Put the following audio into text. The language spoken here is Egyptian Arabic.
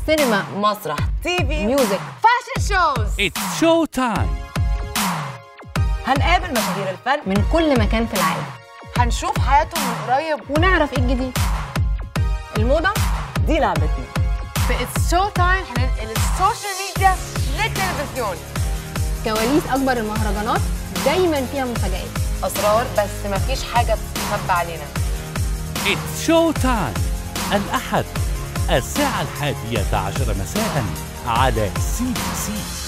سينما مسرح تي في ميوزك فاشن شوز It's show time هنقابل مشاهير الفن من كل مكان في العالم هنشوف حياتهم من قريب ونعرف ايه الجديد الموضة دي لعبتنا في اتس شو تايم هننقل السوشيال ميديا للتلفزيون كواليس أكبر المهرجانات دايما فيها مفاجآت اسرار بس مفيش حاجه بتخبى علينا It's show time الأحد الساعة الحادية عشر مساء على سي بي سي